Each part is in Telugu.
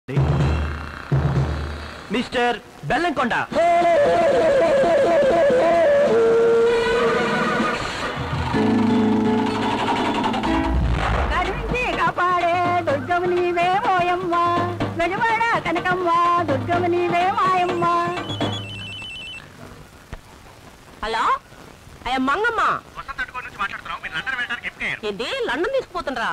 మిస్టర్ బెల్లంకొండ కరుణించి కాపాడే దుర్గము నీవే మోయమ్మ వెలువడ కనకమ్మ దుర్గము నీవే మాయమ్మ హలో అయ్యా మంగమ్మ ఏంటి లండన్ తీసుకుపోతుండ్రా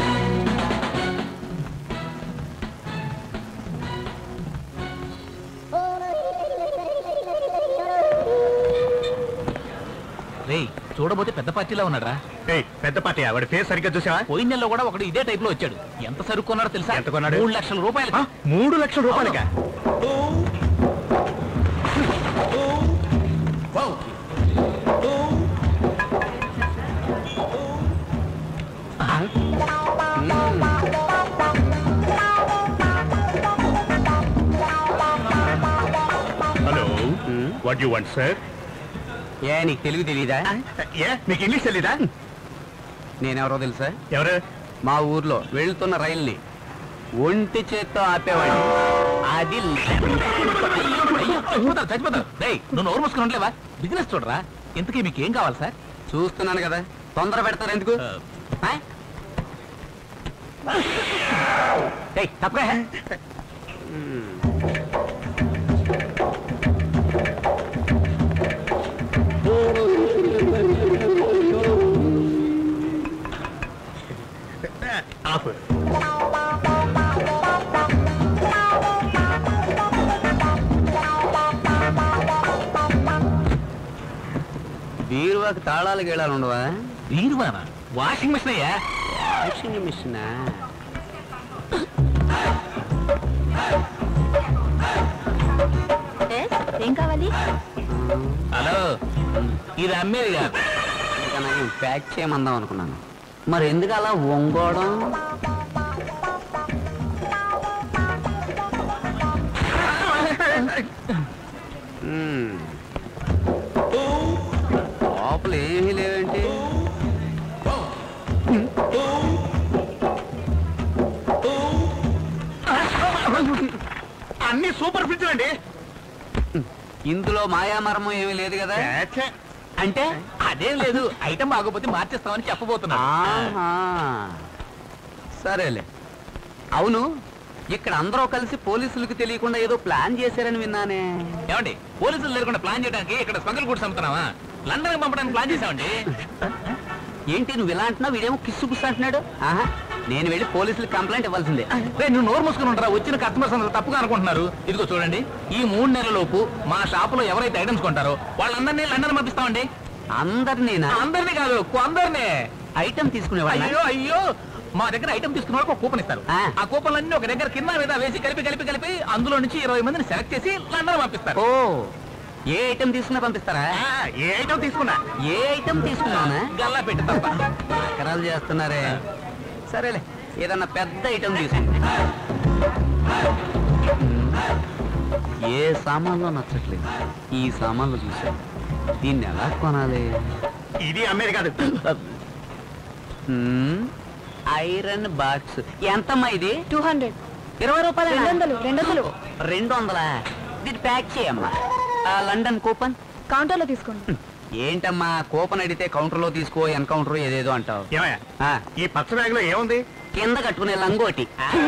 రేయ్ చూడబోతే పెద్ద పార్టీలో ఉన్నాడా ఏయ్, పెద్ద పార్టీ వాడి ఫేస్ సరిగ్గా చూసావా పోయిన నెలలో కూడా ఒకడు ఇదే టైప్ లో వచ్చాడు ఎంత సరుకు కొన్నాడో తెలుసా ఎంత కొన్నాడు? మూడు లక్షల రూపాయలు ఆ, మూడు లక్షల రూపాయలకా hello what you want sir ఏ నీకు తెలుగు తెలీదా ఏ మీకు ఇంగ్లీష్ తెలీదా నేనెవరో తెలుసా ఎవరు మా ఊర్లో వెళ్తున్న రైల్ని ఒంటి చేత్తో ఆపేవాడిని అది అయ్యో చచ్చిపోతారు చచ్చిపోతారు రేయ్ నువ్వు నోరు మూసుకుని ఉండలేవా బిజినెస్ చూడరా ఇంతకీ మీకు ఏం కావాలి సార్ చూస్తున్నాను కదా తొందర పెడతారు ఎందుకు ఆ? ఏయ్, తప్పగా ఆపు బీరువాకి తాళాలు గీళాలు ఉండవా వీరువానా వాషింగ్ మిషన్ అయ్యా వాషింగ్ మిషన్ ఏం కావాలి హలో ఇది అమ్మేది కాదు ఇంకా నాకు ప్యాక్ చేయమందాం అనుకున్నాను మరి ఎందుకు అలా వంగోవడం మ్మ్. లోపల ఏమీ లేవేంటి అన్ని సూపర్ ఫ్రిడ్జ్ అండి ఇందులో మాయామర్మం ఏమీ లేదు కదా అంటే అదేం లేదు ఐటమ్ బాగోపోతే మార్చేస్తామని చెప్పబోతున్నా ఆహా. సరేలే అవును ఇక్కడ అందరూ కలిసి పోలీసులకు తెలియకుండా ఏదో ప్లాన్ చేశారని విన్నానే ఏమండి పోలీసులు లేకుండా ప్లాన్ చేయడానికి ఇక్కడ స్మగల్ గుడ్స్ అమ్ముతున్నావా లండన్ పంపడానికి ప్లాన్ చేసామండి ఏంటి నువ్వు ఇలా అంటున్నావు వీడేమో కిస్సు పుస్సు అంటున్నాడు ఆహా నేను వెళ్ళి పోలీసులకు కంప్లైంట్ ఇవ్వాల్సిందే రేయ్, నువ్వు నోరు మూసుకుని ఉంటారా వచ్చిన కస్టమర్స్ అందరూ తప్పుగా అనుకుంటున్నారు ఇదిగో చూడండి ఈ మూడు నెలల లోపు మా షాపులో ఎవరైతే ఐటమ్స్ కొంటారో వాళ్ళందరినీ లండన్ పంపిస్తామండి అందరినీనా అందరినీ కాదు కొందరినే ఐటమ్ తీసుకునేవాళ్ళ అయ్యో అయ్యో మా దగ్గర ఐటమ్ తీసుకున్న వాళ్ళకి ఒక కూపన్ ఇస్తారు ఆ. ఆ కూపన్ అన్ని ఒక దగ్గర కింద మీద వేసి కలిపి కలిపి కలిపి అందులో నుంచి ఇరవై మందిని సెలెక్ట్ చేసి లండన్ పంపిస్తారు ఓ ఏ ఐటమ్ తీసుకున్నా పంపిస్తారా ఆ, ఏ ఐటమ్ తీసుకున్నా ఏ ఐటమ్ తీసుకున్నానా గల్లా పెట్టి తప్ప ఎకరాలు చేస్తున్నారే సరేలే ఏదన్నా పెద్ద ఐటమ్ తీసుకుంటా ఏ సామాన్లో నచ్చట్లేదు ఈ సామాన్లు చూసాను దీన్ని ఎలా కొనాలి ఇది అమ్మేది కాదు హ్మ్, ఐరన్ బాక్స్ ఎంతమ్మా ఇది టూ హండ్రెడ్ ఇరవై రూపాయలు రెండు వందలు రెండు వందలు రెండు వందలా దీన్ని ప్యాక్ చేయమ్మా ఆ లండన్ కూపన్ కౌంటర్ లో తీసుకోండి ఏంటమ్మా కూపన్ అడిగితే కౌంటర్లో తీసుకో ఎన్కౌంటర్ ఏదేదో అంటావు ఏమయ్యా ఆ, ఈ పచ్చ బ్యాగ్ లో ఏముంది కింద కట్టుకునే లంగోటి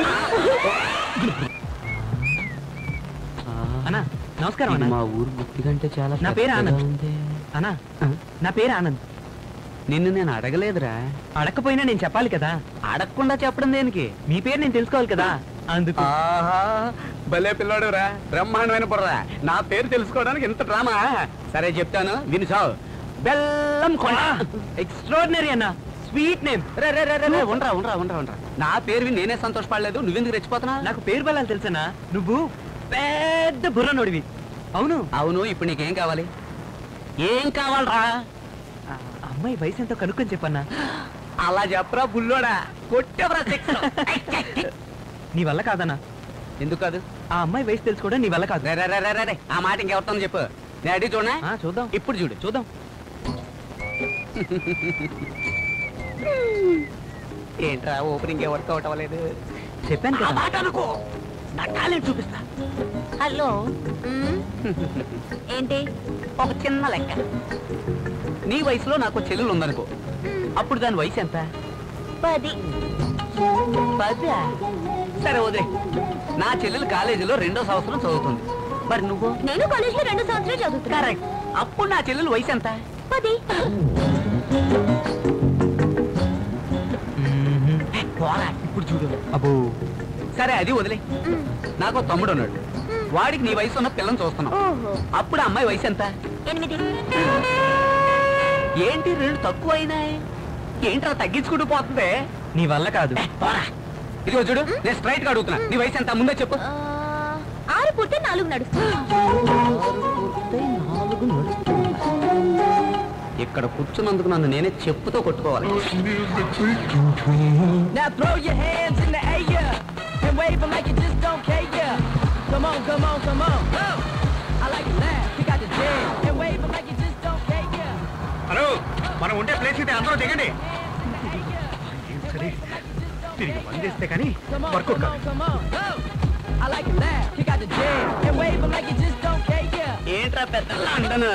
అన్నా నమస్కారం ఇది అన్న మా ఊరు గుర్తి కంటే చాలా నా పేరు పెద్దగా ఆనంద్. ఉంది. అన్నా ఆ? నా పేరు ఆనంద్ నిన్ను నేను అడగలేదురా అడగకపోయినా నేను చెప్పాలి కదా అడగకుండా చెప్పడం దేనికి మీ పేరు నేను తెలుసుకోవాలి కదా అందుకు ఆహా భలే పిల్లాడు రా బ్రహ్మాండమైన బుర్రా నా పేరు తెలుసుకోవడానికి ఇంత డ్రామా సరే చెప్తాను విను చావు బెల్లం కొండ ఎక్స్ట్రాడినరీ అన్న స్వీట్ నేమ్ రే రే రే రే, రే ఉండరా ఉండరా ఉండరా ఉండరా నా పేరు విని నేనే సంతోషపడలేదు నువ్వెందుకు రెచ్చిపోతున్నా నాకు పేరు బలాలు తెలుసనా నువ్వు పెద్ద బుర్ర నోడివి అవును అవును ఇప్పుడు నీకేం కావాలి ఏం కావాలరా ఆ అమ్మాయి వయసు ఎంతో కనుక్కొని చెప్పన్నా అలా చెప్పరా బుల్లోడా కొట్టేవరా శిక్ష నీ వల్ల కాదన్నా ఎందుకు కాదు ఆ అమ్మాయి వయసు తెలుసుకోవడం నీ వల్ల కాదు రే రే రే రే, రే రే ఆ మాట ఇంకెవరితో చెప్పు నేను అడిగి చూడనా ఆ, చూద్దాం ఇప్పుడు చూడు చూద్దాం ఏంట్రా ఓపెనింగ్ వర్కౌట్ అవ్వలేదు చెప్పాను ఆ కదా మాట అనుకో నా టాలెంట్ చూపిస్తా హలో ఏంటి ఒక చిన్న లెక్క నీ వయసులో నాకు చెల్లెలు ఉందనుకో అప్పుడు దాని వయసు ఎంత పది పదా సరే వదిలే నా చెల్లెలు కాలేజీలో రెండో సంవత్సరం చదువుతుంది మరి నువ్వు నేను కాలేజ్ లో రెండు సంవత్సరాలు చదువుతున్నా కరెక్ట్ అప్పుడు నా చెల్లెలు వయసు ఎంత పది పోరా ఇప్పుడు చూడు అబ్బో సరే అది వదిలే నాకు తమ్ముడు ఉన్నాడు వాడికి నీ వయసు ఉన్న పిల్లని చూస్తున్నావు ఓహో అప్పుడు ఆ అమ్మాయి వయసు ఎంత ఎనిమిది ఏంటి రెండు తక్కువ అయినాయి ఏంట్రా తగ్గించుకుంటూ పోతుంది నీ వల్ల కాదు పోరా ఇదిగో చూడు నేను స్ట్రైట్ గా అడుగుతున్నా నీ వయసు ఎంత ముందే చెప్పు ఆ, ఆరు పూర్తి నాలుగు నడుస్తుంది ఇక్కడ కూర్చున్నందుకు నన్ను నేనే చెప్పుతో కొట్టుకోవాలి Now throw your hands in the air and wave them like you just don't care. Yeah. Come on, come on, come on. I like it laugh. You got the jam and wave them like you just don't care. Yeah. Hello మనం ఉండే ప్లేస్ అయితే అందరూ దిగండి ఏం సరే తిరిగి బంద్ చేస్తే కానీ Come on, వర్కౌట్ come కాదు on, come on. I like it laugh. You got the jam and wave them like you just don't care. Yeah. ఏంట్రా పెద్ద లండన్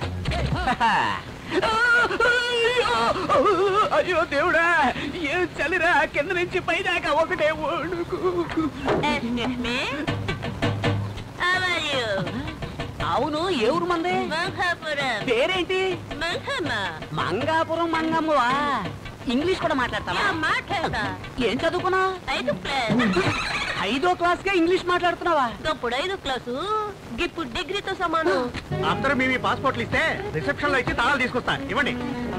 అయ్యో దేవుడా ఏం చలిరా కింద నుంచి పైదాకా ఒకటే వణుకు Excuse me. How are you? అవును ఏ ఊరు మంది మంగాపురం పేరేంటి మంగమ్మ మంగాపురం మంగమ్మవా ఇంగ్లీష్ కూడా మాట్లాడతావా యా, మాట్లాడతా ఏం చదువుకున్నా ఐదు క్లాస్ ఐదో క్లాస్ గా ఇంగ్లీష్ మాట్లాడుతున్నావా అప్పుడు ఐదు క్లాసు ఇప్పుడు డిగ్రీతో సమానం అందరూ మీ మీ పాస్పోర్ట్లు ఇస్తే రిసెప్షన్ లో ఇచ్చి తాళాలు తీసుకొస్తా ఇవ్వండి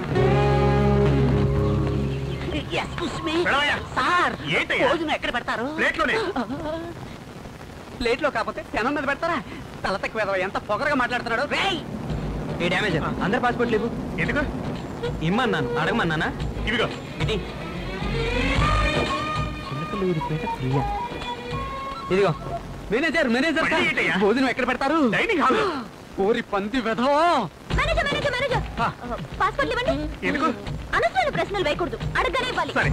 ఎక్స్క్యూస్ మీ పిలవయ్యా. సార్ ఏంటయ్యా? భోజనం ఎక్కడ పెడతారు ప్లేట్లోనే ప్లేట్ లో కాకపోతే పెనం మీద పెడతారా తల తక్కువ ఎదవ, ఎంత పొగరగా మాట్లాడుతున్నాడు రేయ్ ఏ డ్యామేజ్ అందరి పాస్పోర్ట్ లేవు ఎందుకు ఇమ్మన్నాను అడగమన్నానా ఇదిగో ఇది చిన్నకల్లూరిపేట ప్రియా ఇదిగో మేనేజర్ మేనేజర్ మళ్ళీ సార్, ఏంటయ్యా? భోజనం ఎక్కడ పెడతారు డైనింగ్ హాల్ ఓరి పంది వెధవ మేనేజర్ మేనేజర్ మేనేజర్ పాస్పోర్ట్ ఇవ్వండి ఎందుకు అనవసరమైన ప్రశ్నలు వేయకూడదు అడగనే ఇవ్వాలి సరే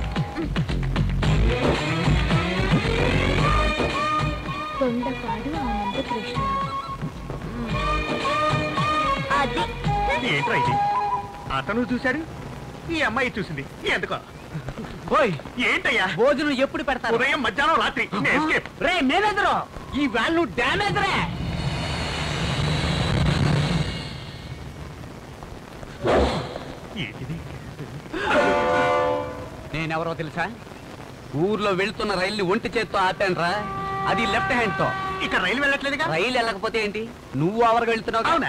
కొండపాడు ఆనంద కృష్ణ అది ఏంట్రా ఇది అతను చూశాడు ఈ అమ్మాయి చూసింది ఎందుకో ఓయ్ ఏంటయ్యా భోజనం ఎప్పుడు పెడతారు ఉదయం మధ్యాహ్నం రాత్రి నేను escape. రే మేనేజర్ ఈ వాళ్ళు డ్యామేజ్ రే ఏంటిది నేనెవరో తెలుసా ఊర్లో వెళ్తున్న రైల్ని ఒంటి చేత్తో ఆపానురా అది లెఫ్ట్ హ్యాండ్ తో ఇక్కడ రైలు వెళ్ళట్లేదుగా రైలు వెళ్ళకపోతే ఏంటి నువ్వు అవరకు వెళ్తున్నావు అవునా?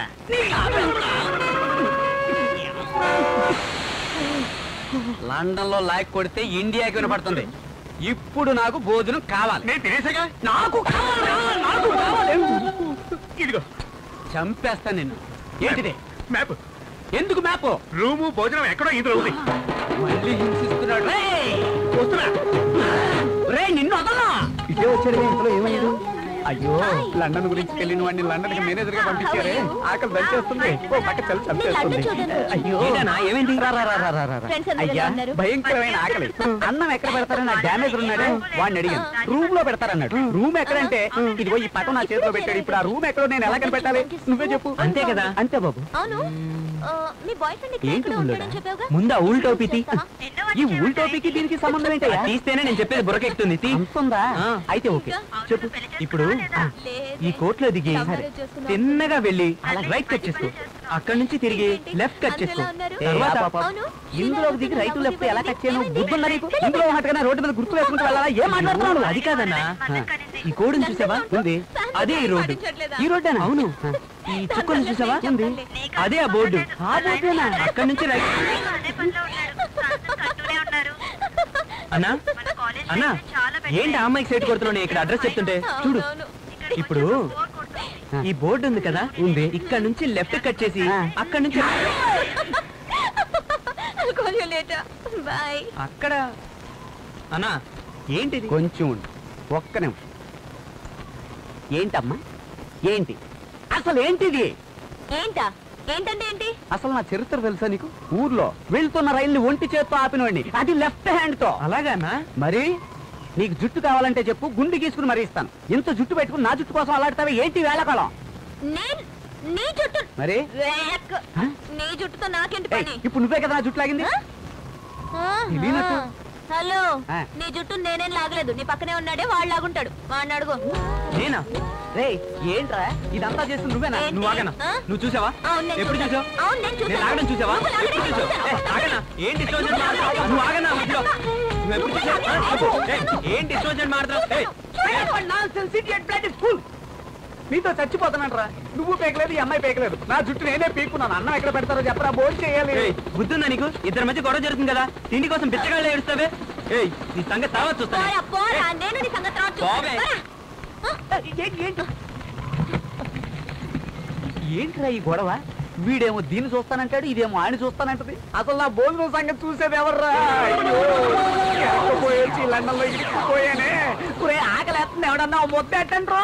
లండన్ లో లాక్ కొడితే ఇండియాకి వినపడుతుంది ఇప్పుడు నాకు భోజనం కావాలి నేను తినేసాగా నాకు కావాలా? నాకు కావాలి ఇదిగో చంపేస్తా నిన్ను ఏంటిది మ్యాప్ ఎందుకు మ్యాప్ రూము భోజనం ఎక్కడో ఇందులో ఉంది మళ్ళీ హింసిస్తున్నాడు రేయ్! వస్తున్నా రేయ్, నిన్ను వదలా ఇదే వచ్చాడు ఇంట్లో ఏమయ్యాడు అయ్యో లండన్ గురించి తెలియని వాడిని లండన్ కి మేనేజర్ గా పంపించారే ఆకలి దంచేస్తుంది ఓ పక్క చలి చంపేస్తుంది లండన్ చూడండి. అయ్యో ఏంటన్నా, ఏమైంది? రా, రా, రా, రా, రా, రా. Friends అందరూ ఎలా అయ్యా ఉన్నారు? భయంకరమైన ఆకలి అన్నం ఎక్కడ పెడతారని నా డ్యామేజ్ ఉన్నాడు వాడిని అడిగాను రూమ్ లో పెడతారన్నాడు రూమ్ ఎక్కడంటే ఇదిగో ఈ పటం నా చేతిలో పెట్టాడు ఇప్పుడు ఆ రూమ్ ఎక్కడో నేను ఎలా కనిపెట్టాలి నువ్వే చెప్పు అంతే కదా అంతే బాబు అవును ఆ, మీ బాయ్ ఫ్రెండ్ ఇక్కడ ఏంటి ఎక్కడో బుల్లోడా? ఉంటాడని చెప్పావుగా ముందు ఆ ఊల్ టోపీ తీ. ఈ ఊల్ టోపీకి దీనికి సంబంధం ఏంటయ్యా తీస్తేనే నేను చెప్పేది బుర్రకెక్కుతుంది తీ. అంతుందా ఆ. అయితే ఓకే చెప్పు ఇప్పుడు లేదు. ఈ కోట్లో దిగి లవ్ మ్యారేజ్ చేసుకున్నాం. తిన్నగా వెళ్ళి అలా రైట్ కట్ చేసుకో అక్కడి నుంచి తిరిగి లెఫ్ట్ కట్ చేసుకో అందరూ ఎలా ఉన్నారు? తర్వాత ఏ, పాప. అవును. ఇందులో దిగి రైతు లెఫ్ట్ ఎలా కట్ చేయను బుద్ధుందా నీకు ఇందులో ఉన్నట్టుగానే రోడ్డు మీద గుర్తు వేసుకుంటూ వెళ్ళాలా ఏం మాట్లాడుతున్నావు అది కాదన్నా ఈ కోడిని చూసావా ఉంది అదే ఈ రోడ్డు ఈ రోడ్డేనా అవును ఈ చుక్కలు చూసావా ఉంది అదే ఆ బోర్డు ఆ బోర్డేనా అక్కడి నుంచి రైట్ అన్నా అన్నా ఏంటి ఆ అమ్మాయికి సైట్ కొడుతున్నావు నేను ఇక్కడ అడ్రస్ చెప్తుంటే చూడు అవునవును. ఇప్పుడు ఈ బోర్డు ఉంది కదా ఉంది ఇక్కడ నుంచి లెఫ్ట్ కట్ చేసి అక్కడ నుంచి I'll call you later. Bye. అక్కడ అన్నా ఏంటిది కొంచెం ఉండు ఒక్క నిమిషం ఏంటమ్మా ఏంటి అసలు ఏంటిది ఏంటా ఏంటంటే ఏంటి అసలు నా చరిత్ర తెలుసా నీకు ఊర్లో వెళ్తున్న రైల్ని ఒంటి చేత్తో ఆపినవాడిని అది లెఫ్ట్ హ్యాండ్ తో అలాగానా మరి నీకు జుట్టు కావాలంటే చెప్పు గుండు గీసుకుని మరీ ఇస్తాను ఇంత జుట్టు పెట్టుకుని నా జుట్టు కోసం అలాడతావే ఏంటి వేళకాలం నేను నీ జుట్టు మరి వేక్. హ? నీ జుట్టుతో నాకేంటి ఏయ్, పని ఇప్పుడు నువ్వే కదా నా జుట్టు లాగింది ఆ? తెలియనట్టు. హలో ఆ. నీ జుట్టు నేనేం లాగలేదు నీ పక్కనే ఉన్నాడే వాడు లాగుంటాడు వాడిని అడుగు నేనా రే ఏంట్రా ఇదంతా చేస్తుంది నువ్వేనా ఏంటి? నువ్వు ఆగనా ఆ? నువ్వు చూసావా అవును, నేను ఎప్పుడు చూశాను. చూసావు అవును, నేను చూశాను. నేను లాగడం చూసావా నువ్వు లాగడం ఎప్పుడు చూసావు చూశాను. ఏ, ఆగనా ఏంటి ఇష్టం వచ్చినట్టు మాట్లాడుతున్నావు? నువ్వు ఆగనా మధ్యలో నువ్వు ఎప్పుడు చూసావు ఆ, చెప్పు. ఏ, ఏంటి ఇష్టం వచ్చినట్టు మాట్లాడుతున్నావు? ఏయ్, నీతో చచ్చిపోతున్నాను రా నువ్వు పేకలేదు ఈ అమ్మాయి పేకలేదు నా జుట్టు నేనే పీక్కున్నాను అన్నం ఎక్కడ పెడతారో చెప్పరా భోజనం చేయాలి బుద్ధుందా నీకు ఇద్దరి మధ్య గొడవ జరుగుతుంది కదా తిండి కోసం బిచ్చగాళ్ళు ఏడుస్తావే ఏయ్ నీ సంగతి తర్వాత పోరా, పోరా, నేను నీ సంగతి తర్వాత చూస్తాను. పోవే. పోరా. ఏంట్రా ఈ గొడవ వీడేమో దీన్ని చూస్తానంటాడు ఇదేమో ఆయన చూస్తానంటది అసలు నా భోజనం సంగతి చూసేది ఎవర్రా అయ్యో, ఎక్కడిపోయేసి లండన్లో ఇరికిపోయానే ఒరే, ఆకలేస్తుంది ఎవడన్నా ఓ ముద్ద ఎట్టండ్రో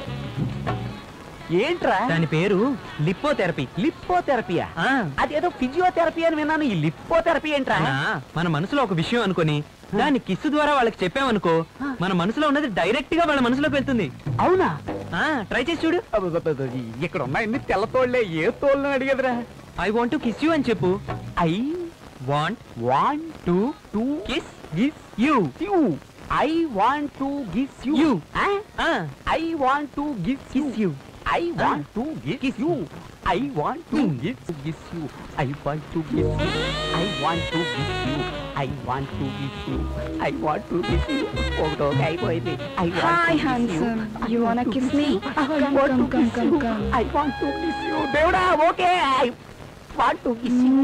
ఏంట్రా దాని పేరు లిప్పోథెరపీ లిప్పోథెరపీయా అదేదో ఫిజియోథెరపీ అని విన్నాను ఈ లిప్పోథెరపీ ఏంట్రా అన్నా, మన మనసులో ఒక విషయం అనుకొని దాన్ని కిస్సు ద్వారా వాళ్ళకి చెప్పామనుకో మన మనసులో ఉన్నది డైరెక్ట్ గా వాళ్ళ మనసులోకి వెళ్తుంది అవునా ఆ ట్రై చేసి చూడు అబ్బబ్బబ్బ, ఇక్కడ ఉన్నాయి ఇన్ని తెల్ల తోళ్ళే ఏ తోళ్ళని అడిగేదిరా I want to kiss you అని చెప్పు I want want to to kiss గిస్ you you I want to గిస్ you You. I want to గిస్ kiss you I want to గిస్ you I want to గిస్ గిస్ you I want to గిస్ I want to గిస్ you I want to గిస్ you I want to గిస్ you ఒకటో అయిపోయింది I Hi, handsome. You wanna kiss me? Come, come, come, come, come. I want to గిస్ you దేవుడా okay I want to గిస్ you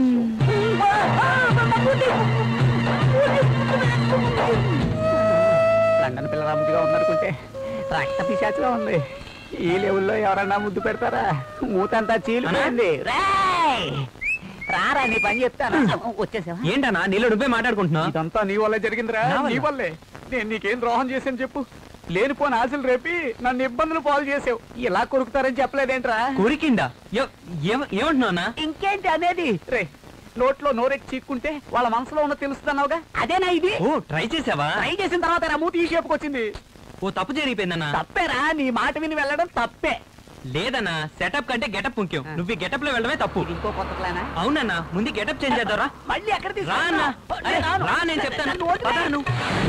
London పిల్ల రమ్మగా ఉందనుకుంటే రక్త పిశాచుగా ఉంది ఈ లెవెల్లో ఎవరన్నా ముద్దు పెడతారా మూతంతా చీలిపోయింది రేయ్! రారా నీ పని చెప్తాను వచ్చేసావా ఏంటన్నా నీళ్ళు నువ్వే మాట్లాడుకుంటున్నావు ఇదంతా నీ వల్లే జరిగిందిరా నా వల్ల? నీ వల్లే నేను నీకేం ద్రోహం చేశాను చెప్పు లేనిపోని ఆశలు రేపి నన్ను ఇబ్బందులు పాలు చేసావు ఇలా కొరుకుతారని చెప్పలేదేంట్రా కోరికిందా ఎవ- ఏమ- ఏమంటున్నావు అన్నా? ఇంకేంటి అనేది రే నోట్లో నోరెట్టి చీక్కుంటే వాళ్ళ మనసులో ఉన్న తెలుస్తున్నావుగా అదేనా ఇది ఓ ట్రై చేసావా ట్రై చేసిన తర్వాత నా మూతి ఈ షేపుకి వచ్చింది ఓ తప్పు జరిగిపోయిందన్నా తప్పేరా నీ మాట విని వెళ్ళడం తప్పే లేదన్నా సెటప్ కంటే గెటప్ ముఖ్యం నువ్వు గెటప్ లో వెళ్ళడమే తప్పు ఇది ఇంకో కొత్త ప్లానా అవునన్నా ముందు గెటప్ చేంజ్ చేద్దారా మళ్ళీ ఎక్కడ రా అన్నా. అరే, రా నేను చెప్తాను పద నువ్వు.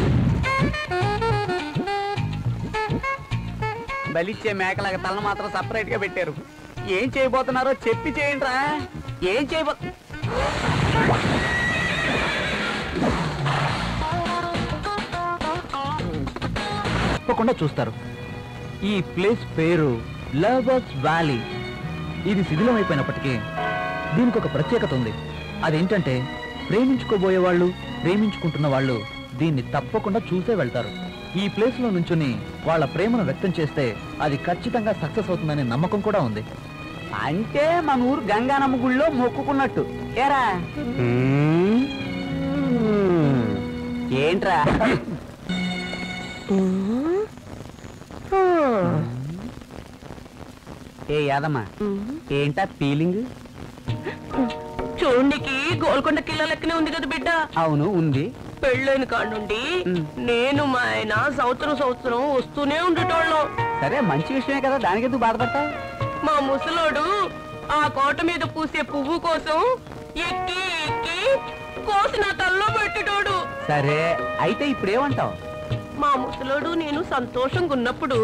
బలిచ్చే మేకలాగా తల మాత్రం సపరేట్ గా పెట్టారు ఏం చేయబోతున్నారో చెప్పి చేయండి రా ఏం చేయబో తప్పకుండా చూస్తారు ఈ ప్లేస్ పేరు లవర్స్ వ్యాలీ ఇది శిథిలం అయిపోయినప్పటికీ దీనికి ఒక ప్రత్యేకత ఉంది అదేంటంటే ప్రేమించుకోబోయే వాళ్ళు ప్రేమించుకుంటున్న వాళ్ళు దీన్ని తప్పకుండా చూసే వెళ్తారు ఈ ప్లేస్ లో నుంచుని వాళ్ళ ప్రేమను వ్యక్తం చేస్తే అది ఖచ్చితంగా సక్సెస్ అవుతుందనే నమ్మకం కూడా ఉంది అంటే మన ఊరు గంగానమ్మ గుళ్ళో మొక్కుకున్నట్టు ఏరా ఏంట్రా ఏ యాదమ్మా ఏంటా ఫీలింగ్ చూడనికి గోల్కొండ కిలో లెక్కనే ఉంది కదా బిడ్డ అవును ఉంది పెళ్ళైన కాడ నుండి ఉమ్. నేను మా ఆయన సంవత్సరం సంవత్సరం వస్తూనే ఉండేటోళ్ళం సరే మంచి విషయమే కదా దానికి ఎందుకు బాధపడతావు మా ముసలోడు ఆ కోట మీద పూసే పువ్వు కోసం ఎక్కి ఎక్కి కోసి నా తల్లో పెట్టేటోడు సరే అయితే ఇప్పుడు ఏమంటావు మా ముసలోడు నేను సంతోషంగా ఉన్నప్పుడు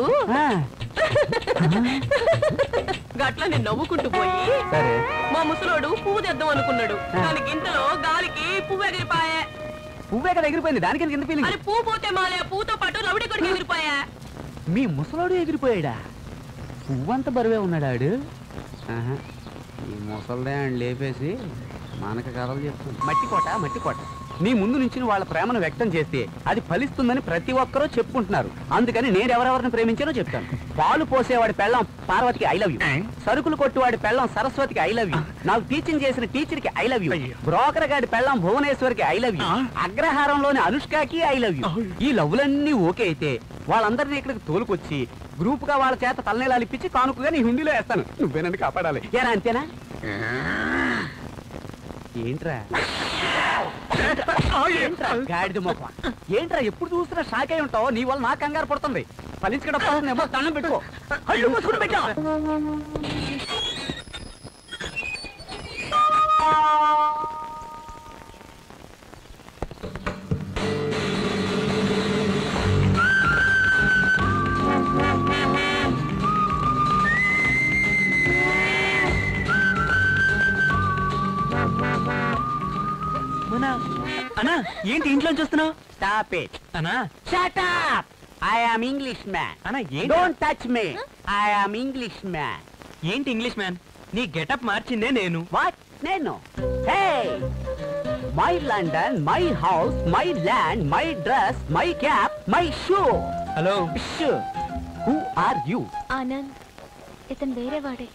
గట్ల నేను నవ్వుకుంటూ పోయి సరే మా ముసలోడు పువ్వు తెద్దాం అనుకున్నాడు ఆ. దాని గింతలో గాలికి పువ్వు ఎగిరిపాయే పువ్వే కదా ఎగిరిపోయింది దానికి ఎందుకు ఎంత ఫీలింగ్ అది పువ్వు పోతే మాలే పూతో పాటు లవిడి కొడుకు ఎగిరిపాయా మీ ముసలోడు ఎగిరిపోయాడా పువ్వంత బరువే ఉన్నాడాడు ఆహా. ఈ ముసల్దే అని లేపేసి మనకు కథలు చెప్తుంది మట్టి కోట మట్టి కోట నీ ముందు నుంచి వాళ్ళ ప్రేమను వ్యక్తం చేస్తే అది ఫలిస్తుందని ప్రతి ఒక్కరూ చెప్పుకుంటున్నారు అందుకని నేను ఎవరెవరిని ప్రేమించానో చెప్తాను పాలు పోసేవాడి పెళ్ళం పార్వతికి ఐ లవ్ యూ సరుకులు కొట్టువాడి పెళ్ళం సరస్వతికి ఐ లవ్ యూ నాకు టీచింగ్ చేసిన టీచర్ కి ఐ లవ్ యూ బ్రోకర్ గాడి పెళ్ళం భువనేశ్వర్కి I love you అగ్రహారంలోని అనుష్కకి I love you ఈ లవ్లన్నీ ఓకే అయితే వాళ్ళందరినీ ఇక్కడికి తోలుకొచ్చి గ్రూప్ గా వాళ్ళ చేత తలనీలాలు ఇప్పించి కానుకగా నీ హుండీలో వేస్తాను నువ్వే నన్ను కాపాడాలి ఏరా అంతేనా ఏంట్రా ఏంట్రా గాడిద మొక్క ఏంట్రా ఎప్పుడు చూసినా షాక్ అయి ఉంటావు నీ వల్ల నాకు కంగారు పడుతుంది ఫలించడం దండం పెట్టుకో అయ్యో మూసుకుని పెట్టా మన అన్నా ఏంటి ఇంట్లో చూస్తున్నావు స్టాప్ ఇట్ అన్నా shut up I am English man అన్నా ఏంటి don't touch me I am English man ఏంటి ఇంగ్లీష్ మ్యాన్ నీ గెటప్ మార్చిందే నేను వాట్ నేను hey my London my house my land my dress my cap my shoe hello shoe who are you Anand ఇతను వేరే వాడే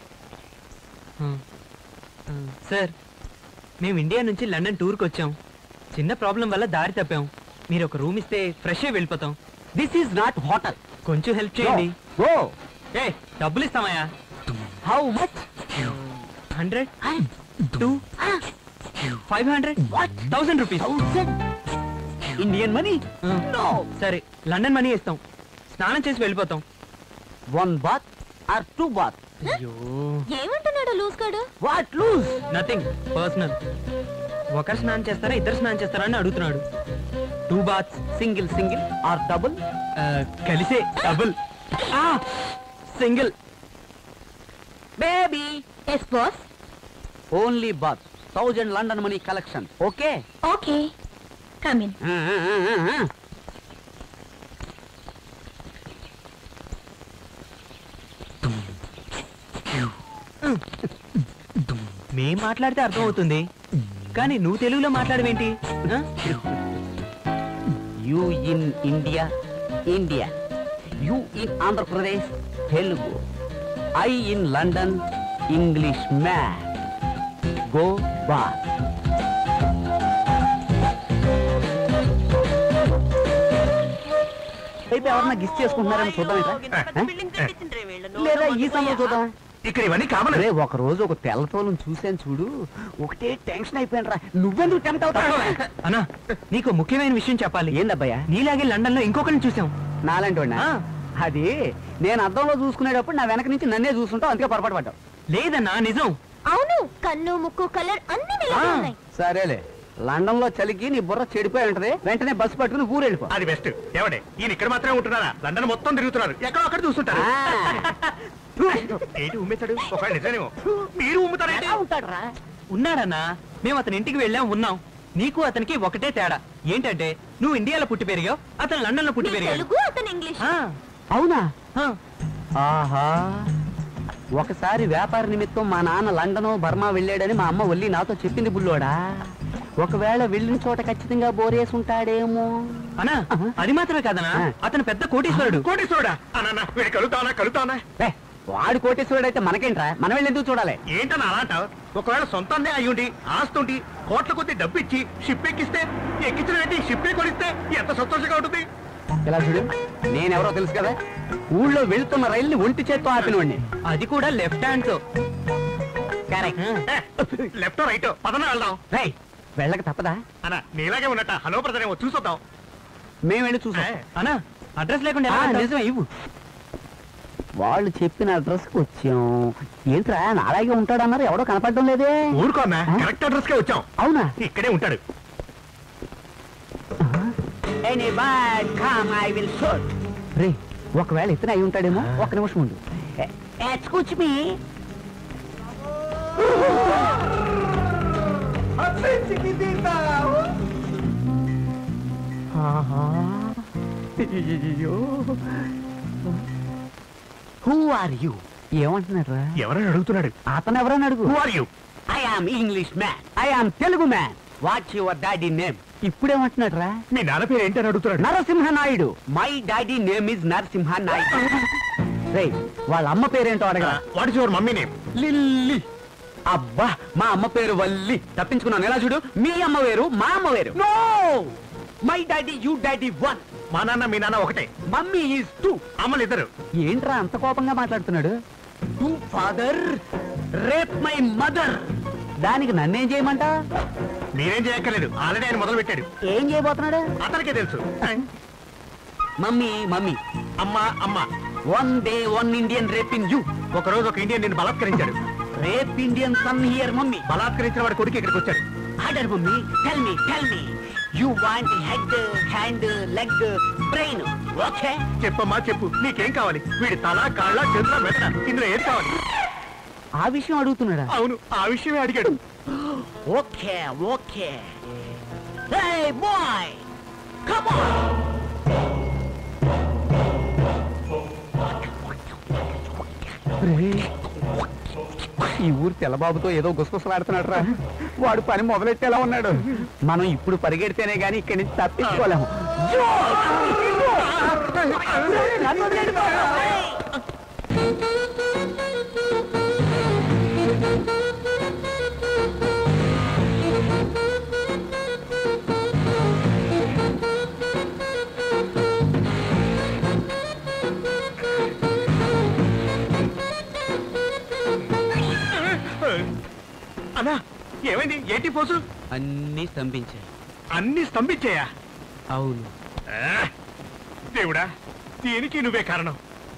సార్ మేము ఇండియా నుంచి లండన్ టూర్కి వచ్చాం చిన్న ప్రాబ్లం వల్ల దారి తప్పాం మీరు ఒక రూమ్ ఇస్తే ఫ్రెష్ అయి వెళ్ళిపోతాం దిస్ ఈజ్ నాట్ హోటల్ కొంచెం హెల్ప్ చేయండి గో ఏ డబ్బులు ఇస్తామయ్యా how much hundred two five hundred thousand rupees Indian money no సరే లండన్ మనీ ఇస్తాం స్నానం చేసి వెళ్ళిపోతాం one bath or two bath అయ్యో ఏమంటున్నాడు లూజ్ గాడు వాట్ లూజ్ నథింగ్ పర్సనల్ ఒకరు స్నానం చేస్తారా ఇద్దరు స్నానం చేస్తారా అని అడుగుతున్నాడు two baths single single or double కలిసే double single baby yes boss only bath thousand London money collection okay okay come in మేం మాట్లాడితే అర్థం అవుతుంది కానీ నువ్వు తెలుగులో మాట్లాడవేంటి ఆ? You in India India you in Andhra Pradesh Telugu I in London English man go bath అయితే ఎవరన్నా గిస్ చేసుకుంటున్నారని చూద్దాం ఏంట్రా? ఆ? లేదా ఈ సమయం చూద్దాం ఇక్కడ ఇవన్నీ కామన్ అరే ఒక రోజు ఒక తెల్లతోలను చూశాను చూడు ఒకటే టెన్షన్ అయిపోయాను నువ్వెందుకు టెంప్ట్ అవుతావు అన్నా నీకు ముఖ్యమైన విషయం చెప్పాలి ఏందబ్బయ్యా నీలాగే లండన్ లో ఇంకొకరిని చూసాం నాలంటి ఆ. అది నేను అద్దంలో చూసుకునేటప్పుడు నా వెనక నుంచి నన్నే చూసుకుంటావు అందుకే పొరపాటు పడ్డావు లేదన్నా నిజం అవును కన్ను ముక్కు కలర్ అన్ని నీలాగే ఆ, ఉన్నాయి సరేలే లండన్ లో చలికి నీ బుర్ర చెడిపోయి ఉంటది వెంటనే బస్సు పట్టుకుని ఊరు వెళ్ళిపో అది బెస్ట్ ఏమండి ఈయన ఇక్కడ మాత్రమే ఉంటున్నారా లండన్ మొత్తం తిరుగుతున్నారు ఎక్కడో అక్కడ చూస్తుంటారు ఏంటి ఉమ్మేశాడు ఒకవేళ నిజమేమో మీరు ఉమ్ముతారేంటి ఉంటాడరా ఉన్నాడన్నా మేము అతని ఇంటికి వెళ్ళాం ఉన్నాం నీకు అతనికి ఒకటే తేడా ఏంటంటే నువ్వు ఇండియాలో పుట్టి పెరిగావు అతను లండన్ లో పుట్టి నీ పెరిగాడు తెలుగు అతను ఇంగ్లీష్ ఆ, అవునా ఆ. ఆహా ఒకసారి వ్యాపార నిమిత్తం మా నాన్న లండన్ బర్మా వెళ్ళాడని మా అమ్మ వల్లి నాతో చెప్పింది బుల్లోడా ఒకవేళ వెళ్ళిన చోట ఖచ్చితంగా బోరేసి ఉంటాడేమో అన్నా అది మాత్రమే కాదనా ఆ. అతను పెద్ద కోటీశ్వరుడు కోటేశ్వరుడా అన్న వీడు కలుగుతానా కలుగుతానా ఏ, వాడు కోటేశ్వరుడు అయితే మనకేంట్రా మనం వెళ్ళి ఎందుకు చూడాలి ఏంటని అలా అంటావు ఒకవేళ సొంతాన్నే అయ్యుండి ఆస్తుండి కోట్ల కొద్ది డబ్బు ఇచ్చి షిప్ ఎక్కిస్తే ఎక్కించిన ఏంటి షిప్ కొనిస్తే ఎంత సంతోషంగా ఉంటుంది ఇలా చూడు నేనెవరో తెలుసు కదా ఊళ్ళో వెళ్తున్న రైల్ని ఒంటి చేత్తో ఆపినవాడిని అది కూడా లెఫ్ట్ హ్యాండ్ తో లెఫ్ట్ రైట్ పదన వెళ్దాం రై వెళ్ళక తప్పదా అన్న నీలాగే ఉన్నట్ట హలో బ్రదర్ ఏమో చూసొద్దాం మేము వెళ్ళి చూసాం ఏ, అన్నా అడ్రస్ లేకుండా ఆ, ఎలా వెళ్తావ్? నిజమే ఇవ్వు వాళ్ళు చెప్పిన అడ్రస్ కి వచ్చాం ఏంట్రా అలాగే ఉంటాడన్నారు ఎవడో కనపడడం లేదే ఊరుకో అన్న ఆ? కరెక్ట్ అడ్రస్ కే వచ్చాం అవునా ఇక్కడే ఉంటాడు any bird come I will shoot రే ఒకవేళ ఇతనే అయి ఉంటాడేమో ఒక నిమిషం ఉండు ఎచ్చుకొచ్చి మీ హూ ఆర్ యు ఏమంటున్నాడు ఎవరైనా అడుగుతున్నాడు అతను ఎవరని అడుగు who are you I am English man I am Telugu man what's your daddy name ఇప్పుడేమంటున్నాడు రా మీ నాన్న పేరు ఏంటని అడుగుతున్నాడు Narasimha Naidu my daddy name is Narasimha Naidu రే వాళ్ళ అమ్మ పేరేంటో అడగరా what is your mummy name lily అబ్బా మా అమ్మ పేరు వల్లి తప్పించుకున్నాను ఎలా చూడు మీ అమ్మ వేరు మా అమ్మ వేరు no my daddy you daddy one మా నాన్న మీ నాన్న ఒకటే మమ్మీ ఈజ్ టూ అమ్మలు ఇద్దరు ఏంట్రా అంత కోపంగా మాట్లాడుతున్నాడు to father rape my mother దానికి నన్నేం చేయమంట మీరేం చేయక్కర్లేదు ఆల్రెడీ ఆయన మొదలు పెట్టాడు ఏం చేయబోతున్నాడు అతనికే తెలుసు మమ్మీ మమ్మీ అమ్మా అమ్మా one day one Indian rape in you ఒక రోజు ఒక ఇండియన్ నిన్ను బలాత్కరించాడు rape Indian son here mummy బలాత్కరించిన వాడి కొడుకు ఇక్కడికి వచ్చాడు order mummy tell me tell me you want head hand leg brain okay చెప్పమ్మా చెప్పు నీకేం కావాలి వీడి తల కాళ్ళ చేతుల మెడ ఇందులో ఏది కావాలి ఆ విషయం అడుగుతున్నాడా అవును ఆ విషయమే అడిగాడు okay okay hey boy come on ఈ ఊరు తెల్లబాబుతో ఏదో గుసగుసలాడుతున్నాడు రా వాడు పని మొదలెట్టేలా ఉన్నాడు మనం ఇప్పుడు పరిగెడితేనే గాని ఇక్కడి నుంచి తప్పించుకోలేము నన్ను వదిలేయండి బాబు. అన్నా ఏమైంది ఏంటి పోసు అన్నీ స్తంభించాయి అన్ని స్తంభించాయా అవును ఆ, దేవుడా దీనికి నువ్వే కారణం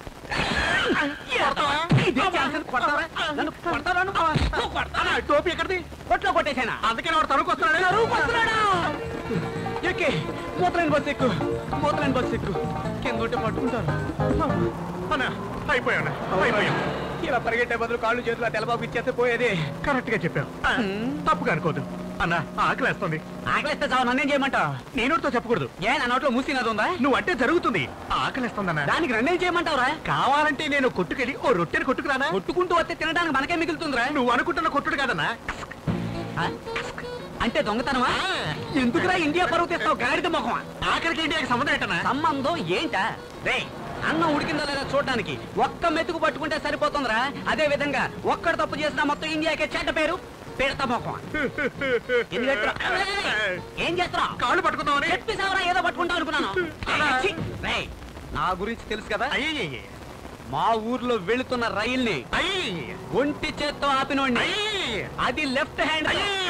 అన్నా, టోపీ ఎక్కడిది కొట్లో కొట్టేశానా అందుకే వాడు తరువుకు వస్తున్నాడు ఎక్కి మూతలేని బస్సు ఎక్కు మూతలేని బస్సు ఎక్కు కింద ఉంటే పట్టుకుంటారు అన్నా అయిపోయావు అయిపోయావు ఇలా పరిగెట్టే బదులు కాళ్ళు చేతులు తెల్లబాబు ఇచ్చేస్తే పోయేది కరెక్ట్ గా చెప్పావు ఆ, తప్పుగా అనుకోదు అన్నా ఆకలేస్తుంది ఆకలిస్తే చావు నన్నేం చేయమంటావు నీ నోటితో చెప్పకూడదు ఏ నా నోట్లో మూసినది ఉందా నువ్వు అంటే జరుగుతుంది ఆకలేస్తుందన్నా దానికి నన్నేం చేయమంటావురా కావాలంటే నేను కొట్టుకెళ్ళి ఓ రొట్టెని కొట్టుకురానా కొట్టుకుంటూ వస్తే తినడానికి మనకే మిగులుతుందిరా నువ్వు అనుకుంటున్న కొట్టుడు కాదన్నా ఆ? అంటే దొంగతనమా ఎందుకురా ఇండియా పరువు తెస్తావు గాడిద మొహమా ఆఖరికి ఇండియాకి సంబంధం ఏంటన్నా సంబంధం ఏంటా రే అన్నం ఉడికిందా లేదా చూడడానికి ఒక్క మెతుకు పట్టుకుంటే సరిపోతుందిరా అదే విధంగా ఒక్కడు తప్పు చేసినా మొత్తం ఇండియాకే చెడ్డ పేరు పెడతా మొహమా ఎందుకు చేస్తున్నావ్? ఏం చేస్తున్నావు కాళ్ళు పట్టుకుందామని చెప్పేసావరా ఏదో పట్టుకుంటావు అనుకున్నాను ఛీ! రేయ్, నా గురించి తెలుసు కదా అయ్యయ్యయ్య. మా ఊర్లో వెళుతున్న రైల్ని అయ్యయ్యయ్య. ఒంటి చేత్తో ఆపినోడిని అయ్యయ్యయ్య. అది లెఫ్ట్ హ్యాండ్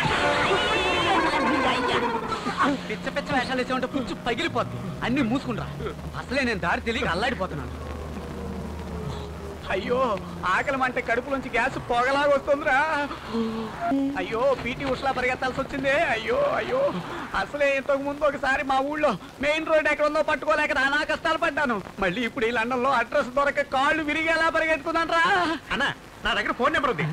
పిచ్చ పిచ్చ వేషాలు వేసే ఉంటే పుచ్చు పగిలిపోద్ది అన్ని మూసుకుంటా అసలే నేను దారి తెలియక అల్లాడిపోతున్నాను అయ్యో ఆకలి అంటే కడుపులోంచి గ్యాస్ పొగలాగా వస్తుందిరా అయ్యో పీటీ ఉషలా పరిగెత్తాల్సి వచ్చిందే అయ్యో అయ్యో అసలే ఇంతకు ముందు ఒకసారి మా ఊళ్ళో మెయిన్ రోడ్ ఎక్కడ ఉందో పట్టుకోలేక నానా కష్టాలు పడ్డాను మళ్ళీ ఇప్పుడు ఈ లండన్ లో అడ్రస్ దొరక కాళ్ళు విరిగేలా పరిగెత్తుకున్నాను రా అన్నా నా దగ్గర ఫోన్ నెంబర్ ఉంది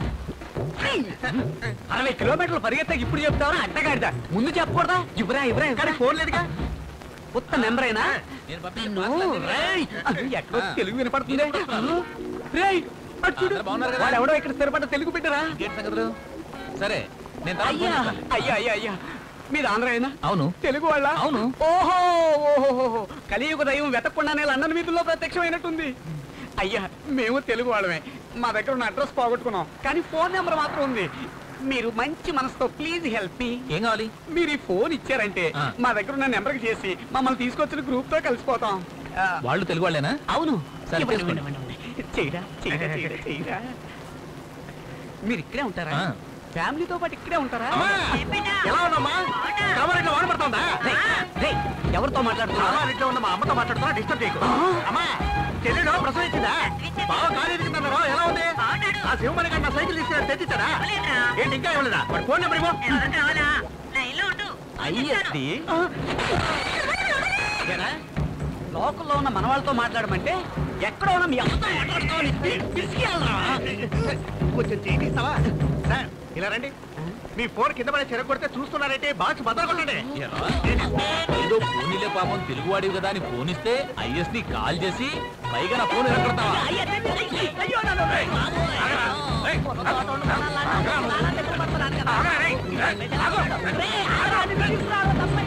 అరవై కిలోమీటర్లు పరిగెత్తాక ఇప్పుడు చెప్తావరా అడ్డగాడిదా ముందు చెప్పకూడదా ఇవ్వరా ఇవ్వరా కానీ ఫోన్ లేదుగా కొత్త నెంబర్ అయినా నేను పంపించిన నో, పాటలన్నీ రేయ్, అది ఎక్కడో ఆ. తెలుగు వినపడుతుంది రేయ్, అటు చూడు. అందరూ బాగున్నారు కదా? వాడు ఎవడో ఇక్కడ స్థిరపడ్డ తెలుగు బిడ్డరా ఏంటి సంగతులు సరే నేను తర్వాత అయ్యా ఫోన్ చేస్తాను. అయ్యా అయ్యా అయ్యా మీది ఆంధ్ర అయినా అవును తెలుగు వాళ్ళ అవును. ఓహో ఓహో కలియుగ దైవం వెతకుండానే లండన్ వీధుల్లో ప్రత్యక్షమైనట్టుంది అయ్యా మేము తెలుగు వాళ్ళమే మా దగ్గర ఉన్న అడ్రస్ పోగొట్టుకున్నాం కానీ ఫోన్ నెంబర్ మాత్రం ఉంది మీరు మంచి మనసుతో ప్లీజ్ హెల్ప్ మీ ఏం కావాలి మీరు ఈ ఫోన్ ఇచ్చారంటే ఆ. మా దగ్గర ఉన్న నెంబర్కి చేసి మమ్మల్ని తీసుకొచ్చిన గ్రూప్ తో కలిసిపోతాం ఆ, వాళ్ళు తెలుగు వాళ్ళేనా అవును సరే, ఇవ్వండి, చేసుకోండి. ఇవ్వండి, ఇవ్వండి. చెయ్యరా చెయ్యరా చెయ్యరా చెయ్యరా మీరు ఇక్కడే ఉంటారా ఆ. ఫ్యామిలీతో పాటు ఇక్కడే ఉంటారా అమ్మా, ఎలా ఉన్నామ్మా కామారెడ్డిలో వాన పడుతుందా రేయ్, రేయ్, ఎవరితో మాట్లాడుతున్నారా కామారెడ్డిలో ఉన్న మా అమ్మతో మాట్లాడుతున్నా డిస్టర్బ్ చేయకు అమ్మా చెల్లెడు ప్రసవించిందా బాగా కాలేజీ కిందన్నారా ఎలా ఉంది ఆ శివమణి గారు నా సైకిల్ తీసుకుని తెచ్చిచ్చాడా ఏంటి ఇంకా ఇవ్వలేదా వాడి ఫోన్ నెంబర్ ఇవ్వు అయ్యది ఏరా, లోకల్లో ఉన్న మన వాళ్ళతో మాట్లాడమంటే ఎక్కడ ఉన్న మీ అమ్మతో మాట్లాడుతామని పిసికేయాలరా? కొంచెం చేయిస్తావా సార్ ఇలా రండి మీ ఫోన్ కింద పడే చెరకు కొడితే చూస్తున్నారంటే బాక్స్ బద్దలు కొట్టండి ఎరా, ఏదో ఫోనీలే పాపం తెలుగు వాడివి కదా అని ఫోన్ ఇస్తే ఐఎస్ ని కాల్ చేసి పైగా నా ఫోన్ ఎరగొడతావా అయ్య, అయ్య, అయ్య, అయ్యో, నన్ను రేయ్. రేయ్, ఆగు, అది తీసుకురారా, తప్పై.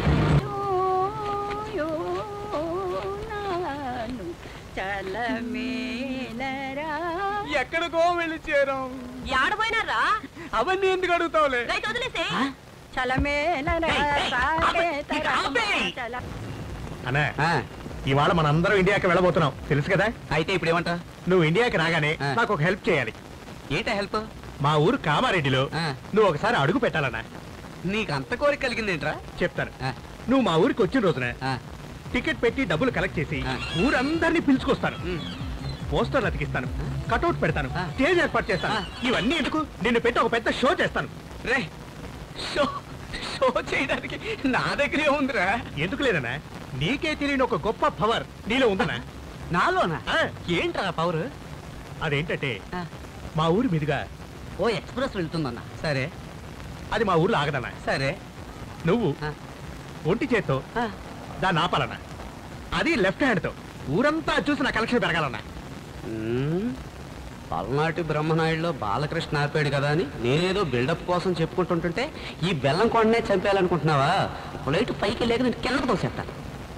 చలమేలరా ఎక్కడికో వెళ్ళి చేరాం ఆడపోయినారా అవన్నీ ఎందుకు అడుగుతావులే రైతు వదిలేసే చలమేలరా సాగేతరా చల అన్నా ఇవాళ మనందరం ఇండియాకి వెళ్ళబోతున్నాం తెలుసు కదా అయితే ఇప్పుడు ఏమంటా నువ్వు ఇండియాకి రాగానే ఆ. నాకు ఒక హెల్ప్ చేయాలి ఏంటా హెల్ప్ మా ఊరు కామారెడ్డిలో ఆ. నువ్వు ఒకసారి అడుగు పెట్టాలన్నా నీకు అంత కోరిక కలిగిందేంట్రా చెప్తాను ఆ, నువ్వు మా ఊరికి వచ్చిన రోజున ఆ, టికెట్ పెట్టి డబ్బులు కలెక్ట్ చేసి ఆ. ఊరందరినీ పిలుచుకొస్తాను ఉమ్. పోస్టర్లు అతికిస్తాను కటౌట్ పెడతాను ఆ. స్టేజ్ ఏర్పాటు చేస్తాను ఆ. ఇవన్నీ ఎందుకు నిన్ను పెట్టి ఒక పెద్ద షో చేస్తాను రే షో షో చేయడానికి నా దగ్గరే ఉందిరా ఎందుకు లేదన్నా నీకే తెలియని ఒక గొప్ప పవర్ నీలో ఉందనా నాలోనా ఆ. ఏంట్రా పవర్ అదేంటంటే మా ఊరి మీదుగా ఓ ఎక్స్ప్రెస్ వెళ్తుందన్న సరే అది మా ఊర్లో ఆగదన్నా సరే నువ్వు ఆ. ఒంటి చేత్తో ఆ, దాన్ని ఆపాలన్నా అది లెఫ్ట్ హ్యాండ్ తో ఊరంతా చూసి నా కలెక్షన్ పెరగాలన్నా ఉమ్, పల్నాటి బ్రహ్మనాయుడులో బాలకృష్ణ ఆపాడు కదా అని నేనేదో బిల్డప్ కోసం చెప్పుకుంటుంటుంటే ఈ బెల్లం కొండనే చంపేయాలనుకుంటున్నావా ప్లేట్ పైకి లేక నేను కిందకు తోసేస్తాను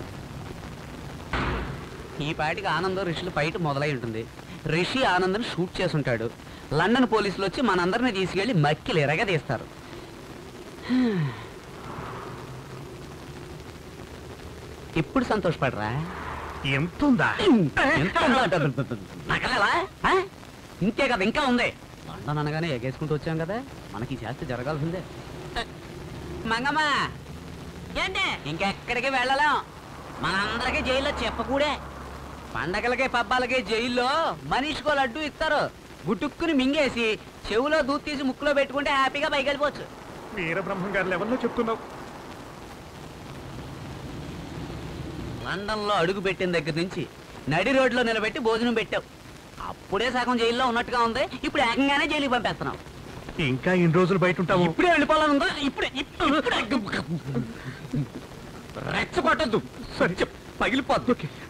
ఈ పాటికి ఆనందం రిషిలు ఫైట్ మొదలై ఉంటుంది రిషి ఆనందం షూట్ చేసి ఉంటాడు లండన్ పోలీసులు వచ్చి మనందరిని తీసుకెళ్లి మక్కిలు ఎరగదీస్తారు ఇప్పుడు సంతోషపడరా ఎంతుందా ఎంత ఉందా? నకలేలా? ఆ? ఇంతే కదా ఇంకా ఉంది లండన్ అనగానే ఎగేసుకుంటూ వచ్చాం కదా మనకి ఈ శాస్తి జరగాల్సిందే మంగమ్మ ఏంటే ఇంకెక్కడికి వెళ్ళలేం మనందరికీ జైల్లో చెప్పకూడే పండగలకి పబ్బాలకి జైల్లో మనిషికో లడ్డు ఇస్తారు గుట్టుక్కుని మింగేసి చెవులో దూత్ తీసి ముక్కులో పెట్టుకుంటే హ్యాపీగా పైకి వెళ్ళిపోవచ్చు వీరబ్రహ్మం గారు లెవెల్లో చెప్తున్నావు లండన్లో అడుగు పెట్టిన దగ్గర నుంచి నడి రోడ్లో నిలబెట్టి భోజనం పెట్టావు అప్పుడే సగం జైల్లో ఉన్నట్టుగా ఉంది ఇప్పుడు ఏకంగానే జైలుకి పంపేస్తున్నావు ఇంకా ఎన్ని రోజులు బయట ఉంటావు ఇప్పుడే వెళ్ళిపోవాలని ఉందా ఇప్పుడే ఇప్పుడే రెచ్చగొట్టద్దు సరే చెప్పు పగిలిపోద్దు